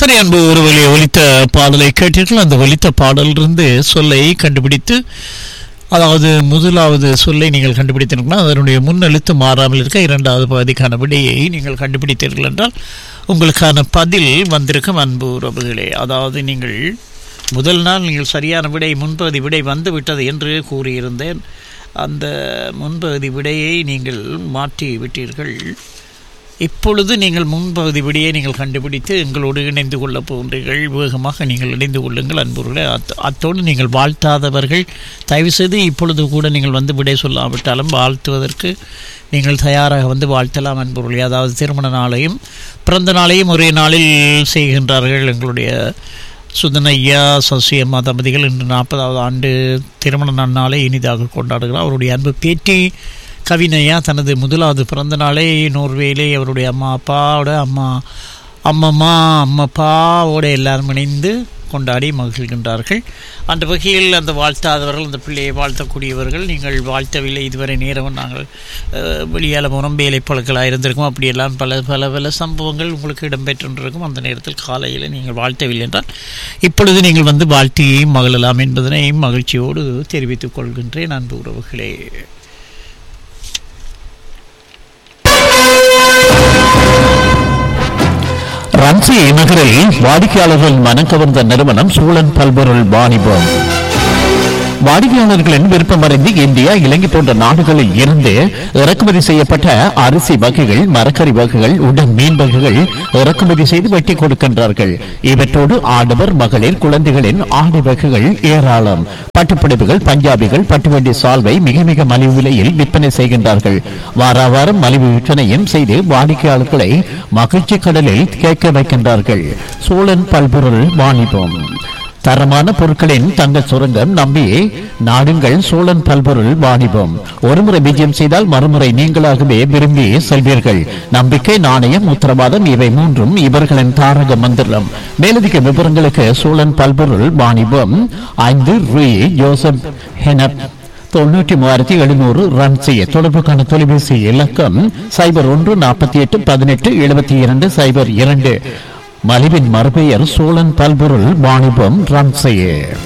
சரி அன்பு ஒருவரை ஒலித்த பாடலை கேட்டீர்கள் அந்த ஒலித்த பாடலிருந்து சொல்லை கண்டுபிடித்து அதாவது முதலாவது சொல்லை நீங்கள் கண்டுபிடித்தீர்கள்னா அதனுடைய முன்னெழுத்து மாறாமல் இருக்க இரண்டாவது பகுதிக்கான விடையை நீங்கள் கண்டுபிடித்தீர்கள் என்றால் உங்களுக்கான பதில் வந்திருக்கும் அன்பு உறவுகளே அதாவது நீங்கள் முதல் நாள் நீங்கள் சரியான விடை முன்பகுதி விடை வந்து விட்டது என்று கூறியிருந்தேன் அந்த முன்பகுதி விடையை நீங்கள் மாற்றி விட்டீர்கள் இப்பொழுது நீங்கள் முன்பகுதி விடையை நீங்கள் கண்டுபிடித்து எங்களோடு இணைந்து கொள்ளப் போகின்றீர்கள் வேகமாக நீங்கள் இணைந்து கொள்ளுங்கள் அன்புகளே அத் அத்தோடு நீங்கள் வாழ்த்தாதவர்கள் தயவுசெய்து இப்பொழுது கூட நீங்கள் வந்து விடை சொல்லாவிட்டாலும் வாழ்த்துவதற்கு நீங்கள் தயாராக வந்து வாழ்த்தலாம் அன்புகளே அதாவது திருமண நாளையும் பிறந்த நாளையும் ஒரே நாளில் செய்கின்றார்கள் எங்களுடைய சுதனையா சசியம்மா தம்பதிகள் இன்று நாற்பதாவது ஆண்டு திருமண நன்னாளை இனிதாக கொண்டாடுகிறார் அவருடைய அன்பு பேட்டி கவினையா தனது முதலாவது பிறந்த நாளை நோர்வேலே அவருடைய அம்மா அப்பாவோட அம்மா அம்மம்மா அம்மப்பாவோட எல்லாரும் இணைந்து கொண்டாடி மகிழ்கின்றார்கள் அந்த வகையில் அந்த வாழ்த்தாதவர்கள் அந்த பிள்ளையை வாழ்த்தக்கூடியவர்கள் நீங்கள் வாழ்த்தவில்லை இதுவரை நேரம் நாங்கள் அஹ், வெளியால முறம் வேலைப்பழக்களாக இருந்திருக்கும் அப்படியெல்லாம் பல பல பல சம்பவங்கள் உங்களுக்கு இடம்பெற்றிருக்கும் அந்த நேரத்தில் காலையில் நீங்கள் வாழ்த்தவில்லை என்றால் இப்பொழுது நீங்கள் வந்து வாழ்த்தி மகிழலாம் என்பதனை மகிழ்ச்சியோடு தெரிவித்துக் கொள்கின்றேன் அன்பு உறவுகளே ரன்சி நகரில் வாடிக்கையாளர்கள் மனம் கவர்ந்த நிறுவனம் சூழன் பல்பொருள் வாணிபம் வாடிக்கையாளர்களின் விருப்பமறிந்து இந்தியா இலங்கை போன்ற நாடுகளில் இருந்து இறக்குமதி செய்யப்பட்ட அரிசி வகைகள் மரக்கறி வகைகள் உடன் மீன் வகைகள் இறக்குமதி செய்து வெட்டி கொடுக்கின்றார்கள் இவற்றோடு ஆடவர் மகளிர் குழந்தைகளின் ஆடை வகைகள் ஏராளம் பட்டுப்பிடிப்புகள் பஞ்சாபிகள் பட்டுவண்டி சால்வை மிக மிக மலிவு விலையில் விற்பனை செய்கின்றார்கள் வாரா வாரம் மலிவு விற்பனையும் செய்து வாடிக்கையாளர்களை மகிழ்ச்சி கடலில் கேட்க வைக்கின்றார்கள் சூழன் பல்பொருள் வாணிபம் தரமான பொருட்களின் தங்க சுரங்கம் நம்பி நாடுங்கள் சோழன் பல்பொருள் வாணிபம் ஒருமுறை விஜயம் செய்தால் மறுமுறை நீங்களாகவே விரும்பி செல்வீர்கள் நம்பிக்கை நாணயம் உத்தரவாதம் இவை மூன்றும் இவர்களின் தாரக மந்திரம் மேலதிக விவரங்களுக்கு சோழன் பல்பொருள் வாணிபம் ஐந்து ரூ ஜோசப் ஹெனப் தொண்ணூற்றி மூவாயிரத்தி எழுநூறு ரன் செய்ய தொடர்புக்கான தொலைபேசி இலக்கம் சைபர் ஒன்று நாற்பத்தி எட்டு பதினெட்டு எழுபத்தி இரண்டு சைபர் இரண்டு மலிவின் மறுபெயர் சோழன் பல்பொருள் வாணிபம் ரன் செய்ய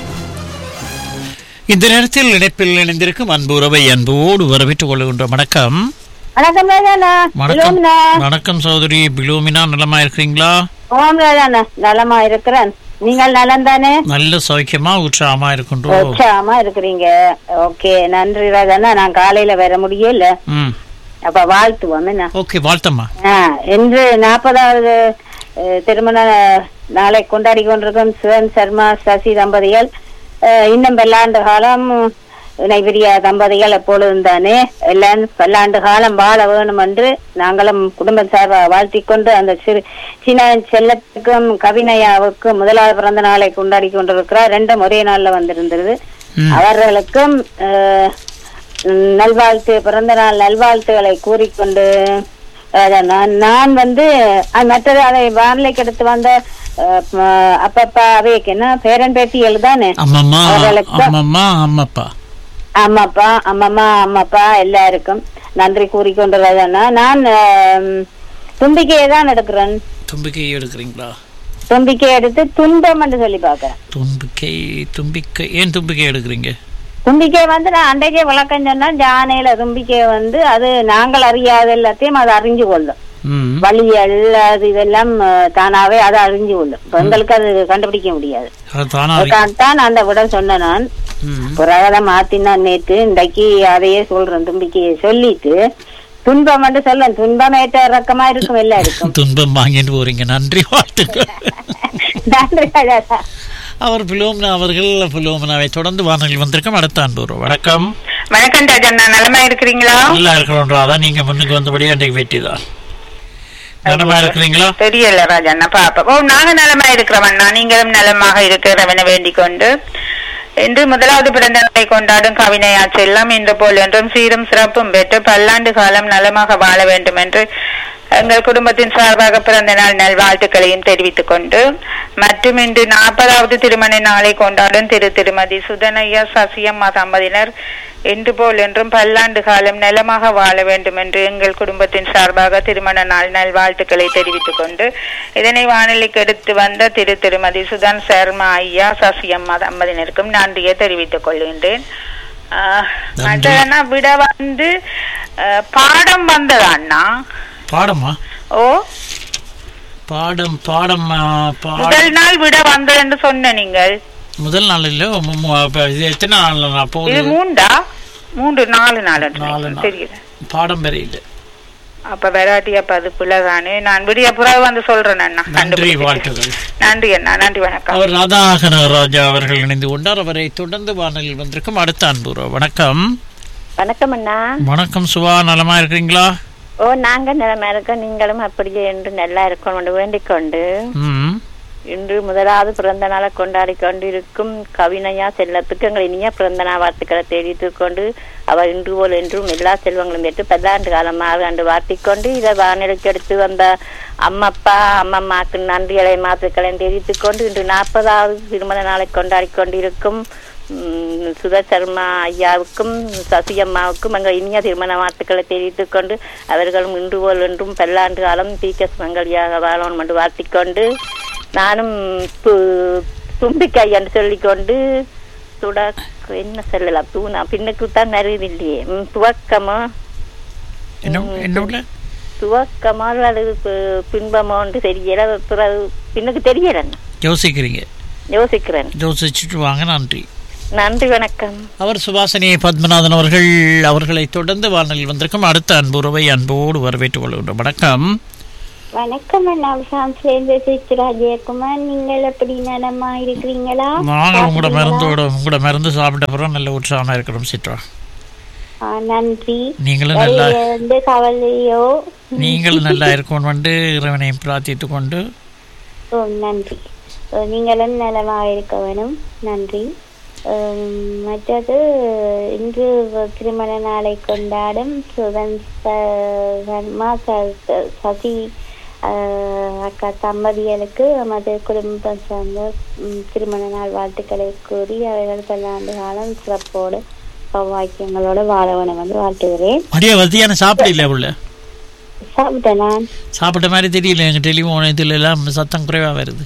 இந்த நேரத்தில் இணைப்பில் இணைந்திருக்கும் அன்பு உறவை அன்போடு வரவேற்றுக் கொள்கின்ற வணக்கம் வணக்கம் ராஜாண்ணா வணக்கம் விலோமினா வணக்கம் சகோதரி பிலோமினா நலமா இருக்கிறீங்களா ஓம் ராஜாண்ணா நலமா இருக்கிறேன் நீங்கள் நலம் தானே நல்ல சௌக்கியமா உற்சாகமா இருக்கின்றோம் உற்சாகமா இருக்கிறீங்க ஓகே நன்றி ராஜாண்ணா நான் காலையில வர முடியல ம் அப்ப வாழ்த்துவோம் என்ன ஓகே வாழ்த்தம்மா ஆ, இன்று நாற்பதாவது அஹ், திருமண நாளை கொண்டாடி கொண்டிருக்கும் சிவன் சர்மா சசி தம்பதிகள் அஹ், இன்னும் பல்லாண்டு காலம் நைபெரிய தம்பதிகள் எப்பொழுதும் தானே எல்லாம் பல்லாண்டு காலம் வாழ வேணும் என்று நாங்களும் குடும்ப சார்பாக வாழ்த்திக் கொண்டு அந்த சிறு சின்ன செல்லத்துக்கும் கவினயாவுக்கும் முதலாவது பிறந்த நாளை கொண்டாடி கொண்டிருக்கிறார் ரெண்டும் ஒரே நாள்ல வந்திருந்தது ம். அவர்களுக்கும் அஹ், ம், நல்வாழ்த்து பிறந்த நாள் நல்வாழ்த்துக்களை கூறிக்கொண்டு அதான் நான் நான் வந்து அஹ், மற்றது அதை வானிலைக்கு எடுத்து வந்த அஹ், ம- அப்பப்பா அவைக்கு என்ன பேரன் பேத்திகள் தானே அம்மம்மா அவர்களுக்கு- அம்மம்மா அம்மப்பா அம்மாப்பா அம்மம்மா அம்மாப்பா எல்லாருக்கும் நன்றி கூறிக்கொண்டுள்ளதுன்னா நான் ஆம், தும்பிக்கையை தான் எடுக்கிறேன் தும்பிக்கை எடுக்கிறீங்களா தும்பிக்கை எடுத்து துன்பம் என்று சொல்லி பாக்குறேன் தும்பிக்கை தும்பிக்கை ஏன் தும்பிக்கை எடுக்கிறீங்க தும்பிக்கை வந்து நான் அன்றைக்கே விளக்கம் சொன்னா ஜானையில தும்பிக்கை வந்து அது நாங்கள் அறியாத எல்லாத்தையும் அது அறிஞ்சு கொள்ளும் ம் வழியல் அது இதெல்லாம் அஹ், தானாவே அதை அறிஞ்சு கொள்ளும் இப்ப எங்களுக்கு அது கண்டுபிடிக்க முடியாது அது தானா அதுக்காக தான் அந்த விட சொன்ன நான் ம் புறாத மாத்தினான் நேற்று இன்றைக்கு அதையே சொல்றேன் தும்பிக்கையை சொல்லிட்டு துன்பம் வந்து சொல்ல துன்பம் ஏற்ற இறக்கமா இருக்கும் எல்லாம் இருக்கும் துன்பம் வாங்கிட்டு போறீங்க நன்றி வாழ்த்துக்கள் நன்றி ராஜா. அவர் பிலோமினா அவர்கள் பிலோமினாவை தொடர்ந்து வானொலி வந்திருக்கோம் அடுத்த அன்பு வணக்கம் வணக்கம் ராஜண்ணா நலமா இருக்கிறீங்களா நல்லா இருக்கிறோம் ராதா நீங்க முன்னுக்கு வந்தபடி அன்றைக்கு வெற்றி தான் நலமா இருக்கிறீங்களா தெரியல ராஜண்ணா பாப்பா ஓ நாங்க நலமா இருக்கிறவண்ணா நீங்களும் நலமாக இருக்கிறவன வேண்டிக் கொண்டு இன்று முதலாவது பிறந்த நாளை கொண்டாடும் கவினையா செல்லம் இன்று போல் என்றும் சீரும் சிறப்பும் பெற்று பல்லாண்டு காலம் நலமாக வாழ வேண்டும் என்று எங்கள் குடும்பத்தின் சார்பாக பிறந்த நாள் நல்வாழ்த்துக்களையும் தெரிவித்துக் கொண்டு மற்றும் இன்று நாற்பதாவது திருமண நாளை கொண்டாடும் திரு திருமதி சுதனையா சசியம்மா தம்பதியினர் என்று போல் என்றும் பல்லாண்டு காலம் நலமாக வாழ வேண்டும் என்று எங்கள் குடும்பத்தின் சார்பாக திருமண நாள் நல்வாழ்த்துக்களை தெரிவித்துக் கொண்டு இதனை வானொலிக்கு எடுத்து வந்த திரு திருமதி சுதான் சர்மா ஐயா சசியம்மா தம்பதியினருக்கும் நன்றியை தெரிவித்துக் கொள்கின்றேன் ஆஹ், நன்றி. மற்றதுன்னா விட வந்து ஆஹ், பாடம் வந்ததா அண்ணா பாடமா ஓ பாடம் பாடம் ஆ, பாடம் முதல் நாள் விட வந்தது என்று சொன்ன நீங்கள் முதல் நாள் இல்ல மு- மு- அப்ப இது எத்தனை நாள் நான் இது போகுது மூண்டா மூன்று நாலு நாள் என்று நாலு நினைக்கிறேன். நாள். தெரியல பாடம் வேற இல்ல அப்ப வெராட்டி அப்ப அது பிள்ளைதானே நான் விடிய புறாவை வந்து சொல்றேன் அண்ணா நன்றி கண்டுபிடிச்சிட்டு. வாழ்த்துக்கள் நன்றி அண்ணா நன்றி வணக்கம் அவர் ராதாகன ராஜா அவர்கள் இணைந்து கொண்டார் அவரை தொடர்ந்து வானலில் வந்திருக்கும் அடுத்த அன்புறவு வணக்கம் வணக்கம் அண்ணா வணக்கம் சுபா நலமா இருக்கிறீங்களா ஓ நாங்க நிலைமை இருக்கோம் நீங்களும் அப்படியே என்று நல்லா இருக்கணும் வேண்டிக் கொண்டு ம் இன்று முதலாவது பிறந்த நாளை கொண்டாடி கொண்டிருக்கும் கவினையா செல்லத்துக்கு எங்கள் இனிய பிறந்த நாள் வாழ்த்துக்களை தெரிவித்துக் கொண்டு அவர் இன்று போல் என்றும் எல்லா செல்வங்களும் பெற்று பல்லாண்டு காலமாக அன்று வாழ்த்திக்கொண்டு இதை வானிலைக்கு எடுத்து வந்த அம்மப்பா அம்மம்மாக்கு நன்றிகளை மாற்றுக்களையும் தெரிவித்துக் கொண்டு இன்று நாற்பதாவது திருமண நாளை கொண்டாடி கொண்டிருக்கும் ம், சுதா சர்மா ஐயாவுக்கும் சசி அம்மாவுக்கும் எங்கள் இனிய திருமண வாழ்த்துக்களை தெரிவித்துக் கொண்டு அவர்களும் இன்று போல் என்றும் பல்லாண்டு காலம் பீக்கஸ் மங்கலியாக வாழணும் என்று வாழ்த்திக்கொண்டு நானும் து- தும்பிக்கை என்று சொல்லிக்கொண்டு துட என்ன சொல்லலாம் தூணா பின்னுக்கு தான் வருது இல்லையே ம், துவக்கமா என்ன என்ன உள்ள? துவக்கமா அல்லது பி- பின்பமோன்னு தெரியல பிறகு பின்னுக்கு தெரியல யோசிக்கிறீங்க யோசிக்கிறேன் யோசிச்சுட்டு வாங்க நன்றி நன்றி வணக்கம் அவர் சுபாசினி பத்மநாதன் அவர்கள் அவர்களை தொடர்ந்து வானலில் வந்திருக்கும் அடுத்த அன்புறவை அன்போடு வரவேற்றுக் கொள்கின்றோம் வணக்கம் வணக்கம் நான் சேர்ந்து சித்ரா ஜெயக்குமார் நீங்கள் எப்படி நலமா இருக்கிறீங்களா நாங்கள் உங்களோட மருந்தோட உங்களோட மருந்து சாப்பிட்ட பிறகு நல்ல உற்சாகமா இருக்கிறோம் சித்ரா ஆ, நன்றி நீங்களும் நல்லா எந்த கவலையோ நீங்களும் நல்லா இருக்கணும் வந்து இறைவனை பிரார்த்தித்துக் கொண்டு ஓ நன்றி ஓ, நீங்களும் நலமா இருக்க வேணும் நன்றி உம், மற்றது இன்று திருமண நாளை கொண்டாடும் சுதன் ச- சர்மா ச- ச- சசி ஆஹ், அக்கா தம்பதிகளுக்கு நமது குடும்பம் சார்ந்த உம், திருமண நாள் வாழ்த்துக்களை கூறி அவர்கள் பல்லாண்டு காலம் சிறப்போடு சௌவாக்கியங்களோடு வாழ வேணும் என்று வாழ்த்துகிறேன் மதிய மத்தியானம் சாப்பிடல உள்ள சாப்பிட்டேன் நான் சாப்பிட்ட மாதிரி தெரியல எங்க டெலிஃபோன் இதுல எல்லாம் சத்தம் குறைவா வருது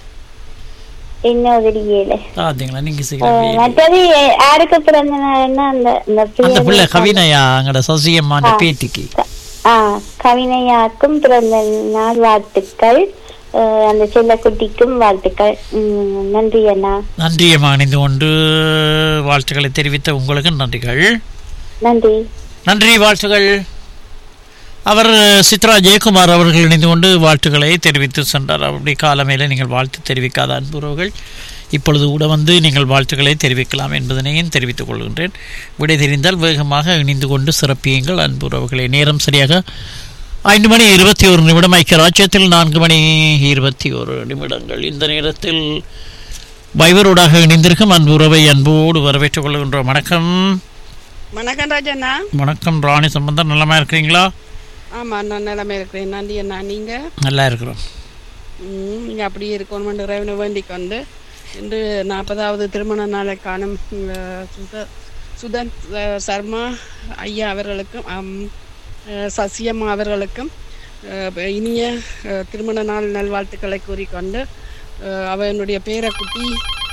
என்ன தெரியல பாத்தீங்களா நீங்க ஆஹ், சீக்கிரம் மற்றது யாருக்கு பிறந்த நாள்னா அந்த அந்த அந்த பிள்ளை பிள்ளை- கவினையா அங்கட சசியம்மா அந்த பேத்திக்கு ஆ கவினையாக்கும் பிறந்த நாள் வாழ்த்துக்கள் ஆஹ், அந்த செல்லக்குட்டிக்கும் வாழ்த்துக்கள் உம், நன்றி அண்ணா நன்றியம்மா இணைந்து கொண்டு வாழ்த்துக்களை தெரிவித்த உங்களுக்கு நன்றிகள் நன்றி நன்றி வாழ்த்துகள் அவர் சித்ரா ஜெயக்குமார் அவர்கள் இணைந்து கொண்டு வாழ்த்துக்களை தெரிவித்து சென்றார் அப்படி காலமேல நீங்கள் வாழ்த்து தெரிவிக்காத அன்புறவுகள் இப்பொழுது கூட வந்து நீங்கள் வாழ்த்துக்களை தெரிவிக்கலாம் என்பதனையும் தெரிவித்துக் கொள்கின்றேன் விடை தெரிந்தால் வேகமாக இணைந்து கொண்டு சிறப்பியுங்கள் அன்புறவுகளை நேரம் சரியாக ஐந்து மணி இருபத்தி ஒரு நிமிடம் ஐக்கிய ராஜ்யத்தில் நான்கு மணி இருபத்தி ஒரு நிமிடங்கள் இந்த நேரத்தில் வைவரோடாக இணைந்திருக்கும் அன்புறவை அன்போடு வரவேற்றுக் கொள்கின்றோம் வணக்கம் வணக்கம் ராஜண்ணா வணக்கம் ராணி சம்பந்தம் நலமா இருக்கிறீங்களா ஆமாம் நான் நிலமை இருக்கிறேன் நன்றி அண்ணா நீங்கள் நல்லா இருக்கிறோம் நீங்கள் அப்படியே இருக்கணுமென்று இறைவனை வேண்டிக் கொண்டு இன்று நாற்பதாவது திருமண நாளை காணும் அஹ், சுத சுதன் அஹ், சர்மா ஐயா அவர்களுக்கும் அம், அஹ், சசியம்மா அவர்களுக்கும் அஹ், இனிய அஹ், திருமண நாள் நல்வாழ்த்துக்களை கூறிக்கொண்டு அஹ், அவனுடைய பேரக்குட்டி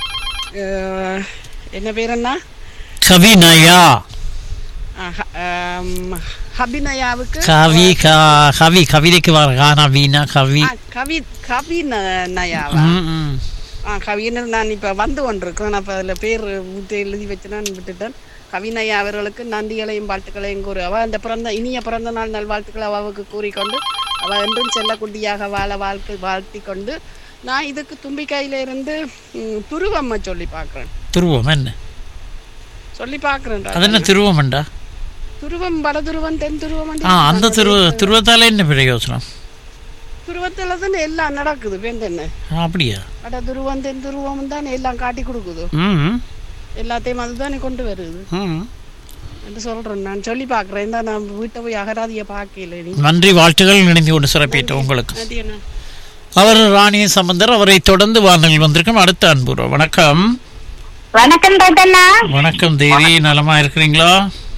அஹ், என்ன பேரண்ணா கவினயா அஹ், ஆம், ஹபினயாவுக்கு கவி க- கவி கவிதைக்கு வர கானா வீணா கவி ஆ, கவி கவி ந- நயாவா ம், ம். ஆ கவினர் நான் இப்போ வந்து கொண்டிருக்கேன் நான் இப்போ அதில் பேர் விட்டு எழுதி வச்சு நான் விட்டுட்டேன் கவிநயா அவர்களுக்கு நன்றிகளையும் வாழ்த்துக்களையும் கூறி அவள் அந்த பிறந்த இனிய பிறந்த நாள் நல்வாழ்த்துக்களை அவளுக்கு கூறிக்கொண்டு அவள் என்றும் செல்லக்குட்டியாக வாழ வாழ்க்கை வாழ்த்தி கொண்டு நான் இதுக்கு தும்பிக்கையில இருந்து ம், துருவம்மை சொல்லி பார்க்குறேன் துருவம் என்ன சொல்லி பார்க்குறேன் அது என்ன துருவம்டா துருவம் வட துருவம் தென் துருவம் ஆ அந்த துருவ துருவத்தால என்ன பிரயோசனம் துருவத்தில் தான் எல்லாம் நடக்குது வேண்ட என்ன ஆ, அப்படியா வட துருவம் தென் துருவம் தான் எல்லாம் காட்டி கொடுக்குது ம் எல்லாத்தையும் அதுதானே கொண்டு வருது ம். என்று சொல்றேன் நான் சொல்லி பார்க்குறேன் இந்த நான் வீட்டை போய் அகராதியை பார்க்கல நீ நன்றி வாழ்த்துகள் இணைந்து கொண்டு சிறப்பித்த உங்களுக்கு அது என்ன அவர் ராணி சம்பந்தர் அவரை தொடர்ந்து வானல் வந்திருக்கும் அடுத்த அன்புறவு வணக்கம் வணக்கம் ராஜண்ணா வணக்கம் தேவி நலமா இருக்கிறீங்களா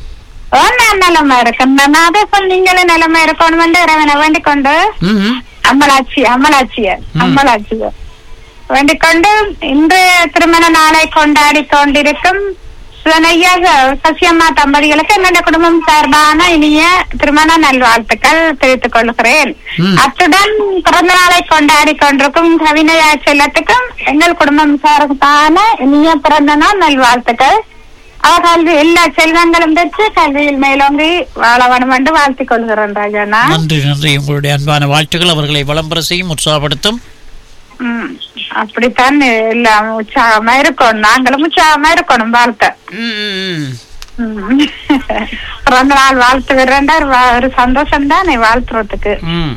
ஓ நான் நலமா இருக்கேன் நான் அதே போல் நீங்களும் நலமா இருக்கணும் இறைவனை வேண்டிக் கொண்டு ம் அம்மலாட்சி அம்மலாட்சிய அம்மலாட்சிய வேண்டிக் கொண்டு இன்று திருமண நாளை கொண்டாடி கொண்டிருக்கும் சுனையா சசியம்மா தம்பதிகளுக்கு என்னுடைய குடும்பம் சார்பான இனிய திருமண நல்வாழ்த்துக்கள் தெரிவித்துக் கொள்கிறேன் ம். அத்துடன் பிறந்த நாளை கொண்டாடி கொண்டிருக்கும் கவிதையா செல்லத்துக்கும் எங்கள் குடும்பம் சார்பான இனிய பிறந்த நாள் நல்வாழ்த்துக்கள் அவர்கள் எல்லா செல்வங்களும் பெற்று கல்வியில் மேலோங்கி வாழ வேண்டும் என்று வாழ்த்திக் கொள்கிறேன் ராஜாண்ணா நன்றி நன்றி உங்களுடைய அன்பான வாழ்த்துக்கள் அவர்களை விளம்பர செய்யும் உற்சாகப்படுத்தும் ம், அப்படித்தான் எல்லாம் உற்சாகமா இருக்கணும் நாங்களும் உற்சாகமா இருக்கணும் வாழ்த்த ம், ம், ம். பிறந்த நாள் வாழ்த்து விடுறேன்டா ஒரு வா- ஒரு சந்தோஷம் தான் வாழ்த்துறதுக்கு ம்.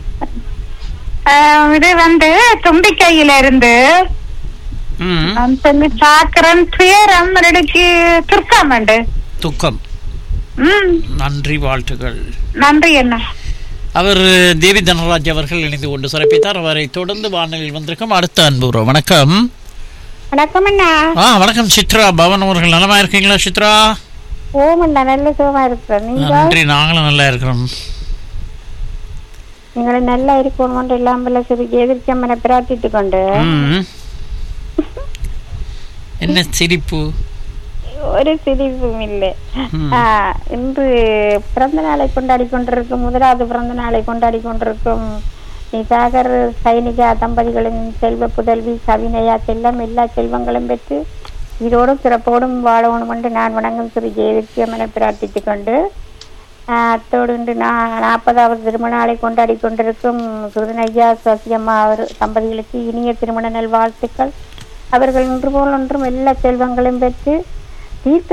ஆஹ் இது வந்து தும்பிக்கையில இருந்து ம். நான் சொல்லி பாக்குறேன் துயரம் ரெடிக்கு துர்க்காமண்டு துக்கம் ம் நன்றி வாழ்த்துக்கள் நன்றி என்ன அவர் தேவி தனராஜ் அவர்கள் இணைந்து கொண்டு சிறப்பித்தார் அவரை தொடர்ந்து வானொலியில் வந்திருக்கும் அடுத்த அன்புறோ வணக்கம் வணக்கம் அண்ணா ஆ வணக்கம் சித்ரா பவன் அவர்கள் நலமா இருக்கீங்களா சித்ரா ஓமண்ணா நல்ல சுகமா இருக்கிறேன் நீங்க நன்றி நாங்களும் நல்லா இருக்கிறோம் நீங்களை நல்லா இருக்கணும் இல்லாமல் சிறு எதிர்க்கம்மனை பிரார்த்தித்து கொண்டு ம். என்ன சிரிப்பு ஒரு சிரிப்பும் இல்லை ம். ஆ, இன்று பிறந்த நாளை கொண்டாடி கொண்டிருக்கும் முதலாவது பிறந்த நாளை கொண்டாடி கொண்டிருக்கும் நிசாகர் சைனிகா தம்பதிகளின் செல்வ புதல்வி கவினையா செல்லம் எல்லா செல்வங்களும் பெற்று இதோடும் சிறப்போடும் வாழணும் என்று நான் வணங்கும் சிறு ஜெயதிர்க்கியம் என பிரார்த்தித்துக் கொண்டு ஆ, அத்தோடு இன்று நான் நாற்பதாவது திருமண நாளை கொண்டாடி கொண்டிருக்கும் சுருதனையா சசியம்மா அவர் தம்பதிகளுக்கு இனிய திருமண நல் வாழ்த்துக்கள் அவர்கள் இன்று போல் ஒன்றும் எல்லா செல்வங்களையும் பெற்று தீர்க்க